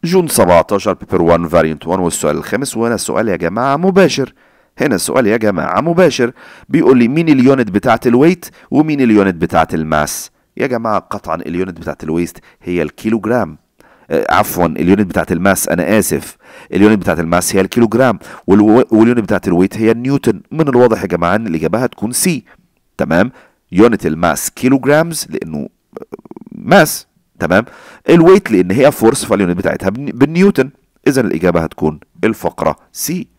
جون 17 بيبر 1 فارينت 1 والسؤال الخامس وهنا السؤال يا جماعة مباشر هنا السؤال يا جماعة مباشر بيقول لي مين اليونت بتاعت الويت ومين اليونت بتاعت الماس يا جماعة قطعا اليونت بتاعت الويست هي الكيلوغرام آه، عفوا اليونت بتاعت الماس انا اسف اليونت بتاعت الماس هي الكيلوغرام والو- واليونت بتاعت الويت هي النيوتن من الواضح يا جماعة ان الاجابة هتكون سي تمام يونت الماس كيلوغرامز لانه ماس تمام الويت لان هي فورس فاليونت بتاعتها بالن- بالنيوتن اذا الاجابه هتكون الفقره سي